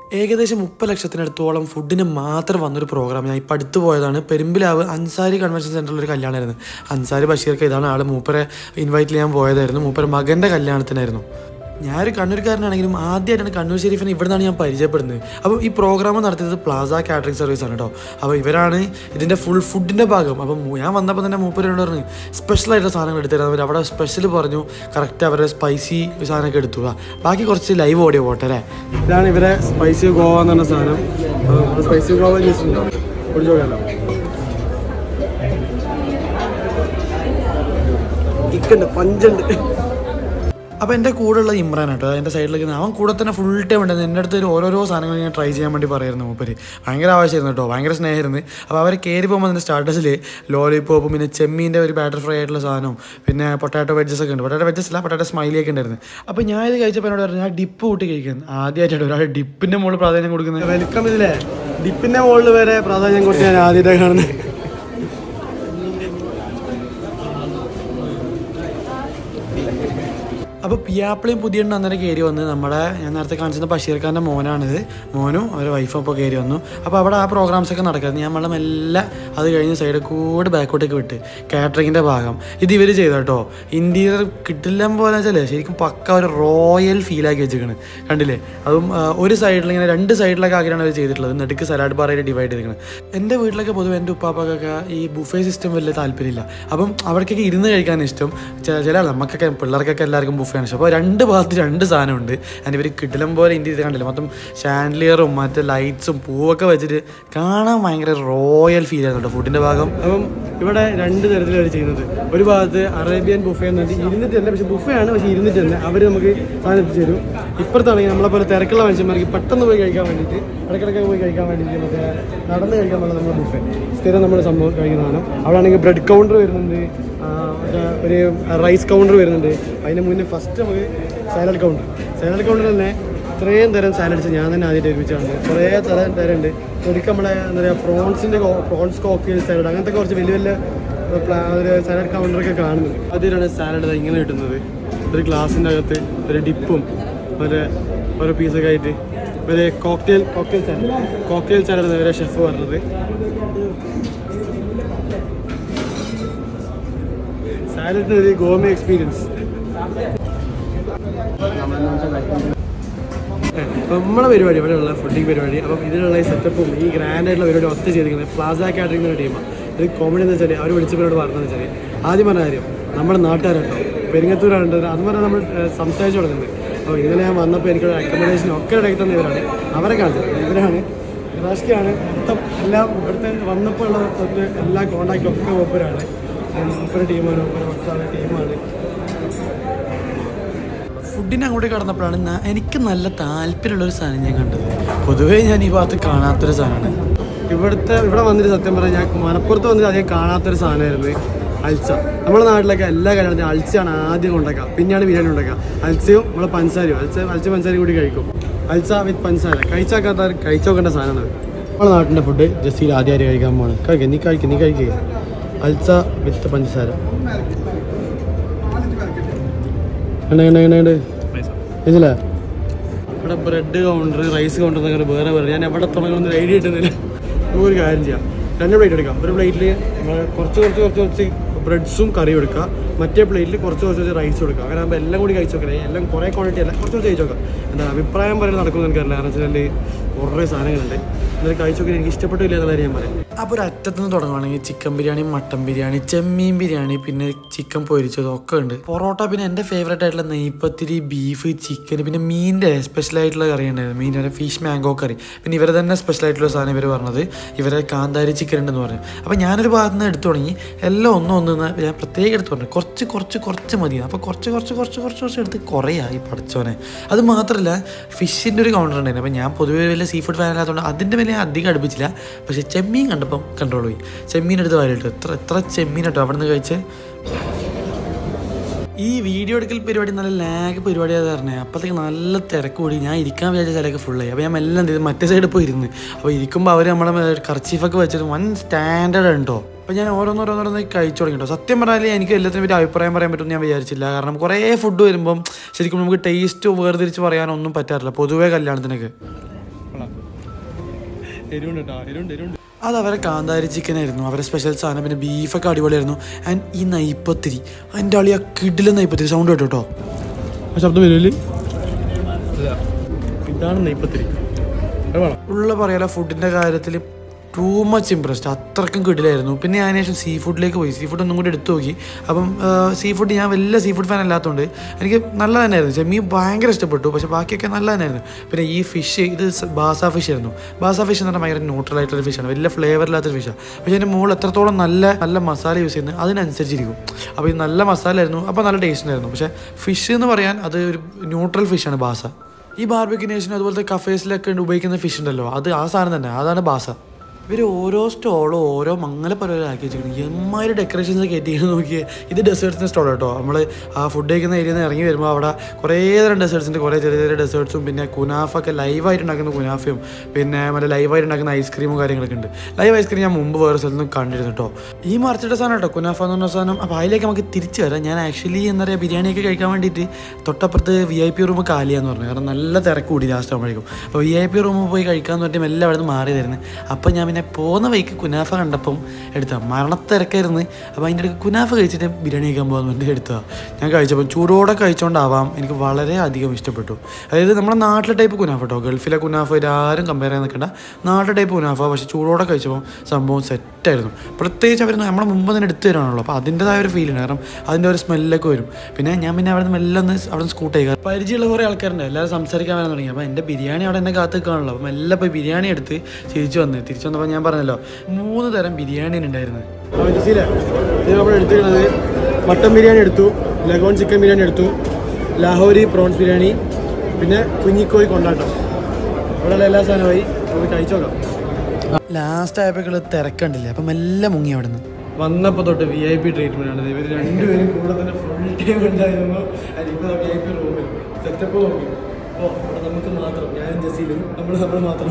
ഏകദേശം മുപ്പത് ലക്ഷത്തിനടുത്തോളം ഫുഡിന് മാത്രം വന്നൊരു പ്രോഗ്രാം ഞാൻ ഇപ്പം അടുത്ത് പോയതാണ് പെരുമ്പിലാവ് അൻസാരി കൺവെൻഷൻ സെൻറ്ററിൽ ഒരു കല്യാണമായിരുന്നു അൻസാരി ബഷീർക്ക് ഇതാണ് ആൾ മൂപ്പരെ ഇൻവൈറ്റിൽ ഞാൻ പോയതായിരുന്നു മൂപ്പരെ മകൻ്റെ കല്യാണത്തിനായിരുന്നു ഞാനൊരു കണ്ണൂർക്കാരനാണെങ്കിലും ആദ്യമായിട്ടാണ് കണ്ണൂർ ഷെരീഫിനെ ഇവിടെ നിന്നാണ് ഞാൻ പരിചയപ്പെടുന്നത് അപ്പോൾ ഈ പ്രോഗ്രാം നടത്തിയത് പ്ലാസ കാറ്ററിംഗ് സർവീസ് ആണ് കേട്ടോ അപ്പോൾ ഇവരാണ് ഇതിൻ്റെ ഫുൾ ഫുഡിൻ്റെ ഭാഗം അപ്പം മൂ- ഞാൻ വന്നപ്പോൾ തന്നെ മൂപ്പരോട് പറഞ്ഞു സ്പെഷ്യൽ ആയിട്ടുള്ള സാധനങ്ങൾ എടുത്തു തരാം അവർ അവിടെ സ്പെഷ്യൽ പറഞ്ഞു കറക്റ്റ് അവരുടെ സ്പൈസി സാധനമൊക്കെ എടുത്തു ആ, ബാക്കി കുറച്ച് ലൈവ് ഓഡിയോ പോട്ടെ അല്ലേ ഇതാണ് ഇവരെ സ്പൈസി ഗോവ എന്ന് പറഞ്ഞ സാധനം സ്പൈസി ഗോവ ജയിച്ചിട്ടുണ്ടോ കുടിച്ചു നോക്കാമല്ലോ ഇക്കുണ്ട് പഞ്ചുണ്ട് അപ്പോൾ എൻ്റെ കൂടെയുള്ള ഇമ്രാൻ കേട്ടോ എൻ്റെ സൈഡിലേക്ക് അവൻ കൂടെ തന്നെ ഫുൾ ടൈം ഉണ്ടായിരുന്നു എൻ്റെ അടുത്ത് ഒരു ഓരോരോ സാധനങ്ങൾ ഞാൻ ട്രൈ ചെയ്യാൻ വേണ്ടി പറയായിരുന്നു മൂപ്പര് ഭയങ്കര ആവശ്യമായിരുന്നു കേട്ടോ ഭയങ്കര സ്നേഹമായിരുന്നു അപ്പോൾ അവർ കയറി പോകുമ്പോൾ അതിൻ്റെ സ്റ്റാർട്ടേഴ്സിൽ ലോലിപോപ്പും പിന്നെ ചെമ്മീൻ്റെ ഒരു ബാറ്റർ ഫ്രൈ ആയിട്ടുള്ള സാധനവും പിന്നെ പൊട്ടാറ്റോ വെജസ് ഒക്കെ ഉണ്ട് പൊട്ടാറ്റോ വെജസ് അല്ല പൊട്ടാറ്റോ സ്മൈലി ഒക്കെ ഉണ്ടായിരുന്നു അപ്പോൾ ഞാൻ ഇത് കഴിച്ചപ്പോൾ എന്നോട് പറഞ്ഞു ഞാൻ ഡിപ്പ് കൂട്ടി കഴിക്കുന്നത് ആദ്യമായിട്ടാണ് ഒരാൾ ഡിപ്പിൻ്റെ മുകളിൽ പ്രാധാന്യം കൊടുക്കുന്നത് വെൽക്കം ഇതിലെ ഡിപ്പിന്റെ മുകളിൽ വരെ പ്രാധാന്യം കൊടുത്ത് ഞാൻ ആദ്യമായിട്ടാണ് കാണുന്നത് അപ്പോൾ പിയാപ്പിളയും പുതിയ അന്നേരം കയറി വന്ന് നമ്മുടെ ഞാൻ നേരത്തെ കാണിച്ചിരുന്ന ബഷീർ ഖാൻ്റെ മോനാണിത് മോനും അവരുടെ വൈഫും അപ്പോൾ കയറി വന്നു അപ്പോൾ അവിടെ ആ പ്രോഗ്രാംസ് ഒക്കെ നടക്കുന്നത് ഞാൻ വെള്ളം എല്ലാം അത് കഴിഞ്ഞ് സൈഡിൽ കൂടെ ബാക്കോട്ടേക്ക് വിട്ട് കാറ്ററിങ്ങിൻ്റെ ഭാഗം ഇത് ഇവർ ചെയ്ത കേട്ടോ ഇൻറ്റീരിയർ കിട്ടില്ല പോലെ വെച്ചാൽ ശരിക്കും പക്ക ഒരു റോയൽ ഫീലാക്കി വെച്ചിരിക്കണ് കണ്ടില്ലേ അതും ആ, ഒരു സൈഡിൽ ഇങ്ങനെ രണ്ട് സൈഡിലൊക്കെ ആക്കിയാണ് അവർ ചെയ്തിട്ടുള്ളത് നടുക്ക് സലാഡ് ബാറായിട്ട് ഡിവൈഡ് ചെയ്തിരിക്കുന്നത് എൻ്റെ വീട്ടിലൊക്കെ പൊതുവെ എൻ്റെ ഉപ്പാപ്പൊക്കെ ഈ ബുഫേ സിസ്റ്റം വലിയ താല്പര്യമില്ല അപ്പം അവർക്കൊക്കെ ഇരുന്ന് കഴിക്കാൻ ഇഷ്ടം ചെ- ചില ആൾ നമുക്കൊക്കെ പിള്ളേർക്കൊക്കെ എല്ലാവർക്കും ബുഫേ ആണ് ഇഷ്ടം അപ്പോൾ രണ്ട് ഭാഗത്ത് രണ്ട് സാധനമുണ്ട് അതിന് ഇവർ കിടിലം പോലെ ഇന്ത്യ കണ്ടില്ല മൊത്തം ഷാൻഡ്ലിയറും മറ്റേ ലൈറ്റ്സും പൂവൊക്കെ വെച്ചിട്ട് കാണാൻ ഭയങ്കര റോയൽ ഫീൽ ആയിരുന്നു കേട്ടോ ഫുഡിൻ്റെ ഭാഗം അപ്പം ഇവിടെ രണ്ട് തരത്തിലാണ് അവർ ചെയ്യുന്നത് ഒരു ഭാഗത്ത് അറേബ്യൻ ബുഫേ എന്ന് പറഞ്ഞിട്ട് ഇരുന്നിട്ട് തന്നെ പക്ഷേ ബുഫേ ആണ് പക്ഷേ ഇരുന്നിട്ട് തന്നെ അവർ നമുക്ക് സാധനം എത്തിച്ചു തരും ഇപ്പുറത്താണെങ്കിൽ നമ്മളെ പോലെ തിരക്കുള്ള മനുഷ്യന്മാർക്ക് പെട്ടെന്ന് പോയി കഴിക്കാൻ വേണ്ടിയിട്ട് ഇടയ്ക്കിടയ്ക്ക് പോയി കഴിക്കാൻ വേണ്ടിയിട്ട് മറ്റേ നടന്ന് കഴിക്കാൻ പറ്റുന്ന നമ്മുടെ ബുഫേ സ്ഥിരം നമ്മൾ സംഭവം കഴിക്കുന്നതാണ് അവിടെ ആണെങ്കിൽ ബ്രെഡ് കൗണ്ടർ വരുന്നുണ്ട് ആ, മറ്റേ ഒരു റൈസ് കൗണ്ടർ വരുന്നുണ്ട് അതിന് മുന്നേ ഫസ്റ്റ് നമുക്ക് സാലഡ് കൗണ്ടർ സാലഡ് കൗണ്ടർ തന്നെ ഇത്രയും തരം സാലഡ്സ് ഞാൻ തന്നെ ആദ്യമായിട്ട് ഒരുമിച്ചാണ് കുറേ തരം തരം ഉണ്ട് ശരിക്കും നമ്മളെ എന്താ പറയുക പ്രോൺസിൻ്റെ പ്രോൺസ് കോക്കയിൽ സാലഡ് അങ്ങനത്തെ കുറച്ച് വലിയ വലിയ പ്ലാ- ഒരു സാലഡ് കൗണ്ടറൊക്കെ കാണുന്നുണ്ട് അതിലാണ് സാലഡ് ഇങ്ങനെ കിട്ടുന്നത് ഒരു ഗ്ലാസിൻ്റെ അകത്ത് ഒരു ഡിപ്പും ഒരു ഓരോ പീസൊക്കെ ആയിട്ട് ഒരു cocktail cocktail salad cocktail salad ഇവരെ ഷെഫ് പറഞ്ഞത് സാലഡിന് ഒരു ഗോമി എക്സ്പീരിയൻസ് നമ്മളെ പരിപാടി ഇവിടെയുള്ള ഫുഡിങ് പരിപാടി അപ്പം ഇതിനുള്ള ഈ സെറ്റപ്പും ഈ ഗ്രാൻഡ് ആയിട്ടുള്ള പരിപാടി ഒത്ത ചെയ്തിരിക്കുന്നത് പ്ലാസ കാറ്ററിംഗ് എന്ന ടീമാണ് ഇത് കോമഡി എന്ന് വെച്ചാൽ അവർ വിളിച്ചവരോട് പറഞ്ഞതെന്ന് വെച്ചാൽ ആദ്യം പറഞ്ഞ കാര്യം നമ്മുടെ നാട്ടുകാരുണ്ടോ പെരിങ്ങത്തൂരാണ് അത് പറഞ്ഞാൽ നമ്മൾ ഏഹ്, സംസാരിച്ചു തുടങ്ങുന്നത് അപ്പോൾ ഇന്നലെ ഞാൻ വന്നപ്പോൾ എനിക്കുള്ള അക്കോമഡേഷൻ ഒക്കെ ഇടയ്ക്ക് തന്നെ ഇവരാണ് അവരെ കാണിച്ചത് ഇവരാണ് റാഷ്കിയാണ് മൊത്തം എല്ലാം ഇവിടുത്തെ വന്നപ്പോൾ ഉള്ള ഒരു എല്ലാ കോണ്ടാക്റ്റും ഒക്കെ ഒപ്പരാണ് ഒപ്പര ടീമാണ് ഒപ്പര ഭക്ഷണ ടീമാണ് ഫുഡിന് അങ്ങോട്ട് കടന്നപ്പോഴാണ് ന- എനിക്ക് നല്ല താല്പര്യമുള്ളൊരു സാധനം ഞാൻ കണ്ടത് പൊതുവേ ഞാൻ ഈ ഭാഗത്ത് കാണാത്തൊരു സാധനമാണ് ഇവിടുത്തെ ഇവിടെ വന്നിട്ട് സത്യം പറഞ്ഞാൽ ഞാൻ മലപ്പുറത്ത് വന്നിട്ട് അധികം കാണാത്തൊരു സാധനമായിരുന്നു അൽച്ച നമ്മുടെ നാട്ടിലൊക്കെ എല്ലാ കല്യാണത്തിനും അൽച്ചയാണ് ആദ്യം ഉണ്ടാക്കുക പിന്നെയാണ് ബിരിയാണി ഉണ്ടാക്കുക അൽച്ചയും നമ്മളെ പഞ്ചസാരയും അൽച്ച അൽച്ച പഞ്ചസാരയും കൂടി കഴിക്കും അൽച്ച വിത്ത് പഞ്ചസാര കഴിച്ചാക്കാത്ത കഴിച്ചോക്കേണ്ട സാധനമാണ് നമ്മുടെ നാട്ടിൻ്റെ ഫുഡ് ജസ്റ്റ് ആദ്യമായിട്ട് കഴിക്കാൻ പോവാണ് കഴിക്കുക നീ കഴിക്കുക നീ കഴിക്കുക അൽച്ച വിത്ത് പഞ്ചസാര ഉണ്ട് ഉണ്ട് ഉണ്ട് ഉണ്ട് മനസ്സിലാ ഇവിടെ ബ്രെഡ് കൗണ്ടർ റൈസ് കൗണ്ടർ എന്നൊക്കെ വേറെ വേറെ ഞാൻ എവിടെ തുടങ്ങുന്ന ഐഡിയ കിട്ടുന്നില്ല നമുക്കൊരു കാര്യം ചെയ്യാം രണ്ട് പ്ലേറ്റ് എടുക്കാം ഒരു പ്ലേറ്റിൽ കുറച്ച് കുറച്ച് കുറച്ച് കുറച്ച് ബ്രെഡ്സും കറിയും എടുക്കുക മറ്റേ പ്ലേറ്റിൽ കുറച്ച് കുറച്ച് കുറച്ച് റൈസ് കൊടുക്കുക അങ്ങനെ ആകുമ്പോൾ എല്ലാം കൂടി കഴിച്ച് നോക്കണേ എല്ലാം കുറേ ക്വാണ്ടിറ്റി അല്ല കുറച്ച് കുറച്ച് കഴിച്ച് നോക്കാം എന്താ അഭിപ്രായം പറയുന്നത് നടക്കുമെന്ന് എനിക്കറിയില്ല കാരണം വെച്ചാൽ കുറേ സാധനങ്ങളുണ്ട് എന്നാൽ കഴിച്ച് നോക്കി എനിക്ക് ഇഷ്ടപ്പെട്ടില്ല എന്നുള്ള കാര്യം ഞാൻ പറയാം അപ്പോൾ ഒരു അറ്റത്തുനിന്ന് തുടങ്ങുവാണെങ്കിൽ ചിക്കൻ ബിരിയാണി മട്ടൻ ബിരിയാണി ചെമ്മീൻ ബിരിയാണി പിന്നെ ചിക്കൻ പൊരിച്ചതും ഒക്കെ ഉണ്ട് പൊറോട്ട പിന്നെ എൻ്റെ ഫേവറേറ്റ് ആയിട്ടുള്ള നെയ്പ്പത്തിരി ബീഫ് ചിക്കൻ പിന്നെ മീനിൻ്റെ സ്പെഷ്യൽ ആയിട്ടുള്ള കറി ഉണ്ടായിരുന്നു മീനിൻ്റെ ഫിഷ് മാംഗോ കറി പിന്നെ ഇവരെ തന്നെ സ്പെഷ്യൽ ആയിട്ടുള്ള സാധനം ഇവർ പറഞ്ഞത് ഇവരെ കാന്താരി ചിക്കൻ ഉണ്ടെന്ന് പറഞ്ഞു അപ്പോൾ ഞാനൊരു ഭാഗത്ത് നിന്ന് എടുത്തു തുടങ്ങി എല്ലാം ഒന്നും ഒന്നും ഞാൻ പ്രത്യേകം എടുത്ത് പറഞ്ഞു കുറച്ച് കുറച്ച് കുറച്ച് മതി അപ്പോൾ കുറച്ച് കുറച്ച് കുറച്ച് കുറച്ച് കുറച്ച് എടുത്ത് കുറേയായി പഠിച്ചോനെ അത് മാത്രമല്ല ഫിഷിൻ്റെ ഒരു കൗണ്ടർ ഉണ്ടായിരുന്നു അപ്പോൾ ഞാൻ പൊതുവേ വലിയ സീ ഫുഡ് ഫാൻ അല്ലാത്തതുകൊണ്ട് അതിൻ്റെ വില ഞാൻ അധികം അടുപ്പിച്ചില്ല പക്ഷേ ചെമ്മീൻ കണ്ടപ്പം കൺട്രോൾ പോയി ചെമ്മീൻ എടുത്ത് വാരിട്ടു എത്ര എത്ര ചെമ്മീൻ കേട്ടോ അവിടെ നിന്ന് കഴിച്ച് ഈ വീഡിയോ എടുക്കൽ പരിപാടി നല്ല ലാഗ് പരിപാടിയാണെന്ന് പറഞ്ഞത് അപ്പോഴത്തേക്ക് നല്ല തിരക്ക് കൂടി ഞാൻ ഇരിക്കാൻ വിചാരിച്ച ചിലക്ക് ഫുള്ളായി അപ്പോൾ ഞാൻ എല്ലാം ചെയ്ത് മറ്റേ സൈഡിൽ പോയി ഇരുന്ന് അപ്പോൾ ഇരിക്കുമ്പോൾ അവർ നമ്മളെ കർച്ചീഫൊക്കെ വെച്ചിട്ട് വൻ സ്റ്റാൻഡേർഡ് ഉണ്ടോ അപ്പോൾ ഞാൻ ഓരോന്നോരോന്നോരോന്ന് കഴിച്ചു തുടങ്ങി കേട്ടോ സത്യം പറഞ്ഞാൽ എനിക്ക് എല്ലാത്തിനും പറ്റി അഭിപ്രായം പറയാൻ പറ്റുമെന്ന് ഞാൻ വിചാരിച്ചില്ല കാരണം കുറേ ഫുഡ് വരുമ്പം ശരിക്കും നമുക്ക് ടേസ്റ്റ് വേർതിരിച്ച് പറയാനൊന്നും പറ്റാറില്ല പൊതുവേ കല്യാണത്തിനൊക്കെ കൊള്ളാം എരിവുണ്ട് കേട്ടോ എരിവുണ്ട് എരിവുണ്ട് അത് അവരെ കാന്താരി ചിക്കൻ ആയിരുന്നു അവരെ സ്പെഷ്യൽ സാധനം പിന്നെ ബീഫൊക്കെ അടിപൊളിയായിരുന്നു ആൻഡ് ഈ നൈപ്പത്തിരി എൻ്റെ അളി ആ കിഡിലെ നൈപ്പത്തിരി സൗണ്ട് കേട്ടോ കേട്ടോ ആ ശബ്ദം വരുമല്ലേ ഇതാണ് നെയ്പ്പത്തിരി അത് വേണം ഉള്ള പറയാലോ ഫുഡിൻ്റെ കാര്യത്തിൽ ടൂ മച്ച് ഇമ്പ്രസ്ഡ് അത്രക്കും കിടിലായിരുന്നു പിന്നെ ഞാൻ ശേഷം സീ ഫുഡിലേക്ക് പോയി സീ ഫുഡ് ഒന്നും കൂടി എടുത്തു നോക്കി അപ്പം സീ ഫുഡ് ഞാൻ വലിയ സീ ഫുഡ് ഫാൻ അല്ലാത്തതുകൊണ്ട് എനിക്ക് നല്ല തന്നെയായിരുന്നു ചെമ്മീൻ ഭയങ്കര ഇഷ്ടപ്പെട്ടു പക്ഷേ ബാക്കിയൊക്കെ നല്ല തന്നെയായിരുന്നു പിന്നെ ഈ ഫിഷ് ഇത് സ് ബാസ ഫിഷ് ആയിരുന്നു ബാസ ഫിഷ് എന്ന് പറഞ്ഞാൽ ഭയങ്കര ന്യൂട്രൽ ആയിട്ടുള്ള ഫിഷാണ് വലിയ ഫ്ലേവർ ഇല്ലാത്തൊരു ഫിഷാണ് പക്ഷേ അതിൻ്റെ മുകളിൽ എത്രത്തോളം നല്ല നല്ല മസാല യൂസ് ചെയ്യുന്നത് അതിനനുസരിച്ചിരിക്കും അപ്പോൾ ഇത് നല്ല മസാല ആയിരുന്നു അപ്പോൾ നല്ല ടേസ്റ്റ് ഉണ്ടായിരുന്നു പക്ഷേ ഫിഷ് എന്ന് പറയാൻ അത് ഒരു ന്യൂട്രൽ ഫിഷാണ് ബാസ ഈ ബാർബിക്കിനേഷൻ അതുപോലത്തെ കഫേസിലൊക്കെ ഉപയോഗിക്കുന്ന ഫിഷ് ഉണ്ടല്ലോ അത് ആ സാധനം തന്നെ അതാണ് ബാസ ഇവർ ഓരോ സ്റ്റോളും ഓരോ മംഗല പരിപാടി വെച്ചിരിക്കുന്നു എമ്മാതിരി ഡെക്കറേഷൻസ് കയറ്റിയിരിക്കുന്നത് നോക്കിയേ ഇത് ഡെസേർട്സിൻ്റെ സ്റ്റോൾ കേട്ടോ നമ്മൾ ആ ഫുഡ് കഴിക്കുന്ന ഏരിയയിൽ നിന്ന് ഇറങ്ങി വരുമ്പോൾ അവിടെ കുറേ തരം ഡെസേർട്സിൻ്റെ കുറേ ചെറിയ ചെറിയ ഡെസേർട്സും പിന്നെ കുനാഫൊക്കെ ലൈവായിട്ട് ഉണ്ടാക്കുന്ന കുനാഫയും പിന്നെ മറ്റേ ലൈവായിട്ട് ഉണ്ടാക്കുന്ന ഐസ്ക്രീമും കാര്യങ്ങളൊക്കെ ഉണ്ട് ലൈവ് ഐസ്ക്രീം ഞാൻ മുമ്പ് വേറെ സ്ഥലത്ത് നിന്ന് കണ്ടിരുന്നു കേട്ടോ ഈ മറിച്ചിട്ട സാധനം കേട്ടോ കുനാഫ എന്ന് പറഞ്ഞ സാധനം അപ്പോൾ അതിലേക്ക് നമുക്ക് തിരിച്ചു വരാം ഞാൻ ആക്ച്വലി എന്താ പറയുക ബിരിയാണിയൊക്കെ കഴിക്കാൻ വേണ്ടിയിട്ട് തൊട്ടപ്പുറത്ത് വി ഐ പി റൂം കാലിയാന്ന് പറഞ്ഞു കാരണം നല്ല തിരക്ക് കൂടി ലാസ്റ്റ് ആകുമ്പോഴേക്കും അപ്പോൾ വി ഐ പി റൂമിൽ പോയി കഴിക്കാമെന്ന് പറഞ്ഞിട്ട് മെല്ലെ അവിടെ നിന്ന് മാറി തരുന്നത് അപ്പോൾ ഞാൻ പിന്നെ പോകുന്ന വഴിക്ക് കുനാഫ കണ്ടപ്പം എടുത്ത മരണത്തിരക്കായിരുന്നു അപ്പോൾ അതിൻ്റെ ഇടയ്ക്ക് കുനാഫ കഴിച്ചിട്ട് ബിരിയാണി കഴിക്കാൻ പോകാൻ വേണ്ടി എടുത്തതാണ് ഞാൻ കഴിച്ചപ്പോൾ ചൂടോടെ കഴിച്ചുകൊണ്ടാവാം എനിക്ക് വളരെ അധികം ഇഷ്ടപ്പെട്ടു അതായത് നമ്മുടെ നാട്ടിലെ ടൈപ്പ് കുനാഫ കേട്ടോ ഗൾഫിലെ കുനാഫ ആരും കമ്പയർ ചെയ്യാൻ നിൽക്കണ്ട നാട്ടിലെ ടൈപ്പ് കുനാഫ പക്ഷേ ചൂടോടെ കഴിച്ചപ്പോൾ സംഭവം സെറ്റായിരുന്നു പ്രത്യേകിച്ച് അവർ നമ്മുടെ മുമ്പ് തന്നെ എടുത്തു തരാണല്ലോ അപ്പോൾ അതിൻ്റെതായ ഒരു ഫീലാണ് കാരണം അതിൻ്റെ ഒരു സ്മെല്ലൊക്കെ വരും പിന്നെ ഞാൻ പിന്നെ അവിടെ നിന്ന് മെല്ലെ ഒന്ന് അവിടെ നിന്ന് സ്കൂട്ട് ചെയ്യുക പരിചയമുള്ള കുറേ ആൾക്കാരുണ്ട് എല്ലാവരും സംസാരിക്കാൻ വരാൻ തുടങ്ങി അപ്പോൾ എൻ്റെ ബിരിയാണി അവിടെ എന്നെ കാത്ത് നിൽക്കുകയാണല്ലോ അപ്പം മെല്ലെ പോയി ബിരിയാണി എടുത്ത് തിരിച്ചു വന്ന് തിരിച്ചു വന്നപ്പോൾ ഞാൻ പറഞ്ഞല്ലോ മൂന്ന് തരം ബിരിയാണി ഉണ്ടായിരുന്നത് അപ്പോൾ ജസീല ഇത് നമ്മൾ എടുത്തിരിക്കുന്നത് മട്ടൻ ബിരിയാണി എടുത്തു ലഗോൺ ചിക്കൻ ബിരിയാണി എടുത്തു ലാഹോരി പ്രോൺസ് ബിരിയാണി പിന്നെ കുഞ്ഞിക്കോയി കൊണ്ടാട്ടം ഇവിടെയുള്ള എല്ലാ സാധനമായി നമുക്ക് കഴിച്ചു നോക്കാം ലാസ്റ്റ് ആയപ്പോൾ തിരക്കണ്ടില്ല അപ്പം മെല്ലെ മുങ്ങി അവിടെ നിന്ന് വന്നപ്പോൾ തൊട്ട് വി ഐ പി ട്രീറ്റ്മെന്റ് ആണ് ഇവർ രണ്ടുപേരും കൂടെ തന്നെ ഫുൾ ടൈം ഉണ്ടായിരുന്നു ഇപ്പോൾ വി ഐ പി റൂമിൽ സെറ്റപ്പ് നോക്കി ഓ ഇവിടെ നമുക്ക് മാത്രം ഞാനും ജസീലും നമ്മൾ നമ്മൾ മാത്രം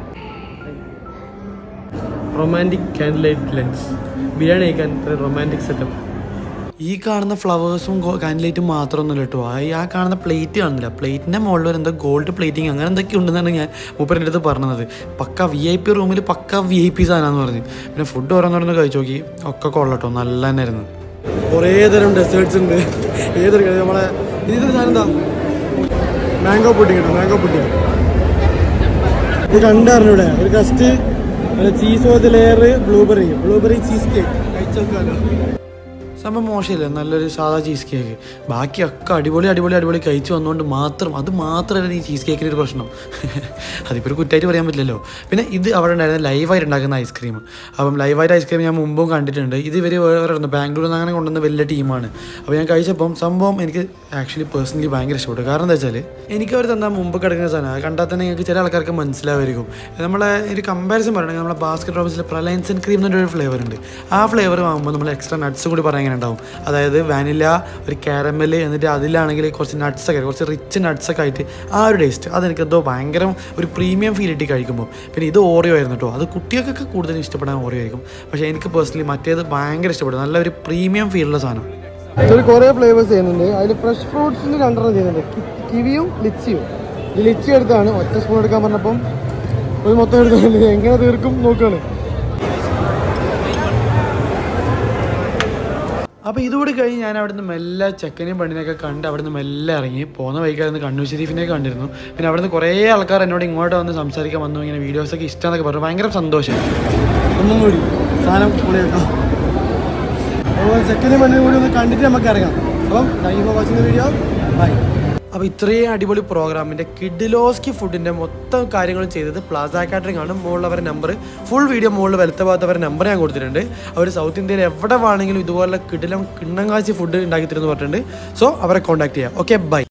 റൊമാൻറ്റിക് ക്യാൻഡിൽ ലൈറ്റ് ലെൻസ് ബിരിയാണി കഴിക്കാൻ റൊമാൻറ്റിക് സെറ്റപ്പ് ഈ കാണുന്ന ഫ്ലവേഴ്സും കാൻഡിലേറ്റും മാത്രമൊന്നുമില്ല കേട്ടോ ആ ഈ ആ കാണുന്ന പ്ലേറ്റ് കാണുന്നില്ല പ്ലേറ്റിൻ്റെ മുകളിൽ ഒരു എന്തോ ഗോൾഡ് പ്ലേറ്റിംഗ് അങ്ങനെ എന്തൊക്കെ ഉണ്ടെന്നാണ് ഞാൻ മൂപ്പറിൻ്റെ അടുത്ത് പറഞ്ഞത് പക്ക വി ഐ പി റൂമിൽ പക്ക വി ഐ പി സാധനമാണെന്ന് പറഞ്ഞു പിന്നെ ഫുഡ് ഓരോന്നോരോന്ന് കഴിച്ചു നോക്കി ഒക്കെ കൊള്ളട്ടോ നല്ല തന്നെ ആയിരുന്നു കുറേ തരം ഡെസേർട്സ് ഉണ്ട് ഏതൊരു കളി നമ്മളെ ഇതിന്റെ സാധനം എന്താ മാംഗോ പുഡിംഗ് കേട്ടോ മാംഗോ പുഡിംഗ് ഇത് കണ്ടറിഞ്ഞു ഇവിടെ ഒരു കസ്റ്റ് ചീസ് ഓത് layer blueberry blueberry cheesecake കഴിച്ചോക്കാലോ സംഭവം മോശമില്ല നല്ലൊരു സാധാ ചീസ് കേക്ക് ബാക്കിയൊക്കെ അടിപൊളി അടിപൊളി അടിപൊളി കഴിച്ചു വന്നുകൊണ്ട് മാത്രം അത് മാത്രമല്ല ഈ ചീസ് കേക്കിൻ്റെ ഒരു പ്രശ്നം അതിപ്പോൾ ഒരു കുറ്റായിട്ട് പറയാൻ പറ്റില്ലല്ലോ പിന്നെ ഇത് അവിടെ ഉണ്ടായിരുന്ന ലൈവായിട്ട് ഉണ്ടാക്കുന്ന ഐസ്ക്രീം അപ്പം ലൈവായിട്ട് ഐസ്ക്രീം ഞാൻ മുമ്പും കണ്ടിട്ടുണ്ട് ഇത് ഇവർ വേറെ ബാംഗ്ലൂരിൽ നിന്ന് അങ്ങനെ കൊണ്ടുവന്ന വലിയ ടീമാണ് അപ്പോൾ ഞാൻ കഴിച്ചപ്പം സംഭവം എനിക്ക് ആക്ച്വലി പേഴ്സണലി ഭയങ്കര ഇഷ്ടപ്പെട്ടു കാരണം എന്താ വെച്ചാൽ എനിക്ക് അവർ തന്നാൽ മുമ്പ് കിടക്കുന്ന സാധനം അത് കണ്ടാൽ തന്നെ നിങ്ങൾക്ക് ചില ആൾക്കാർക്ക് മനസ്സിലാവുമായിരിക്കും നമ്മളെ ഒരു കമ്പാരിസൺ പറയണമെങ്കിൽ നമ്മളെ ബാസ്കറ്റ് റോബിൻസിലെ പ്രലയൻസൻ ക്രീം എന്നൊരു ഫ്ലേവർ ഉണ്ട് ആ ഫ്ലേവർ വാങ്ങുമ്പോൾ നമ്മൾ എക്സ്ട്രാ നട്ട്സും കൂടി പറയാൻ ഇങ്ങനെ ഉണ്ടാവും അതായത് വാനില ഒരു കാരമൽ എന്നിട്ട് അതിലാണെങ്കിൽ കുറച്ച് nuts ഒക്കെ കുറച്ച് റിച്ച് nuts ഒക്കെ ആയിട്ട് ആ ഒരു ടേസ്റ്റ് അതെനിക്ക് എന്തോ ഭയങ്കര ഒരു പ്രീമിയം ഫീൽ ഇട്ടി കഴിക്കുമ്പോൾ പിന്നെ ഇത് ഓറിയോ ആയിരുന്നു കേട്ടോ അത് കുട്ടികൾക്കൊക്കെ കൂടുതൽ ഇഷ്ടപ്പെടാൻ ഓറിയോ ആയിരിക്കും പക്ഷേ എനിക്ക് പേഴ്സണലി മറ്റേത് ഭയങ്കര ഇഷ്ടപ്പെട്ടു നല്ല ഒരു പ്രീമിയം ഫീലുള്ള സാധനം ഇതിൽ കുറേ ഫ്ലേവേഴ്സ് ചെയ്യുന്നുണ്ട് അതിൽ ഫ്രഷ് ഫ്രൂട്ട്സിന് രണ്ടെണ്ണം ചെയ്യുന്നുണ്ട് കി- കിവിയും ലിച്ചിയും ഈ ലിച്ചി എടുത്താണ് ഒറ്റ സ്പൂൺ എടുക്കാൻ പറഞ്ഞപ്പം ഒരു മൊത്തം എടുത്തിട്ടുണ്ട് എങ്ങനെ തീർക്കും നോക്കുകയാണ് അപ്പോൾ ഇതുകൂടി കഴിഞ്ഞ് ഞാൻ അവിടുന്ന് മെല്ലെ ചെക്കനെയും പെണ്ണിനെയൊക്കെ കണ്ട് അവിടുന്ന് മെല്ലെ ഇറങ്ങി പോകുന്ന വൈകായിരുന്നു കണ്ണൂർ ഷെരീഫിനെ കണ്ടിരുന്നു പിന്നെ അവിടുന്ന് കുറേ ആൾക്കാർ എന്നോട് ഇങ്ങോട്ട് വന്ന് സംസാരിക്കാൻ വന്നു ഇങ്ങനെ വീഡിയോസൊക്കെ ഇഷ്ടമെന്നൊക്കെ പറഞ്ഞു ഭയങ്കര സന്തോഷം ഒന്നും കൂടി സാധനം കൂടി കേട്ടോ അപ്പോൾ സെക്കൻഡ് മണ്ണിനും കൂടി ഒന്ന് കണ്ടിട്ട് നമുക്ക് ഇറങ്ങാം അപ്പം thank you for watching video bye അപ്പോൾ ഇത്രയും അടിപൊളി പ്രോഗ്രാമിൻ്റെ കിഡിലോസ്കി ഫുഡിൻ്റെ മൊത്തം കാര്യങ്ങളും ചെയ്തത് പ്ലാസ കാറ്ററിംഗ് ആണ് മുകളിൽ അവരുടെ നമ്പർ ഫുൾ വീഡിയോ മുകളിൽ വലത്തെ ഭാഗത്ത് അവരുടെ നമ്പർ ഞാൻ കൊടുത്തിട്ടുണ്ട് അവർ സൗത്ത് ഇന്ത്യയിൽ എവിടെ വേണമെങ്കിലും ഇതുപോലെ കിടിലം കിണ്ണം കാച്ചി ഫുഡ് ഉണ്ടാക്കി തരുമെന്ന് പറഞ്ഞിട്ടുണ്ട് സോ അവരെ കോൺടാക്ട് ചെയ്യാം ഓക്കെ ബൈ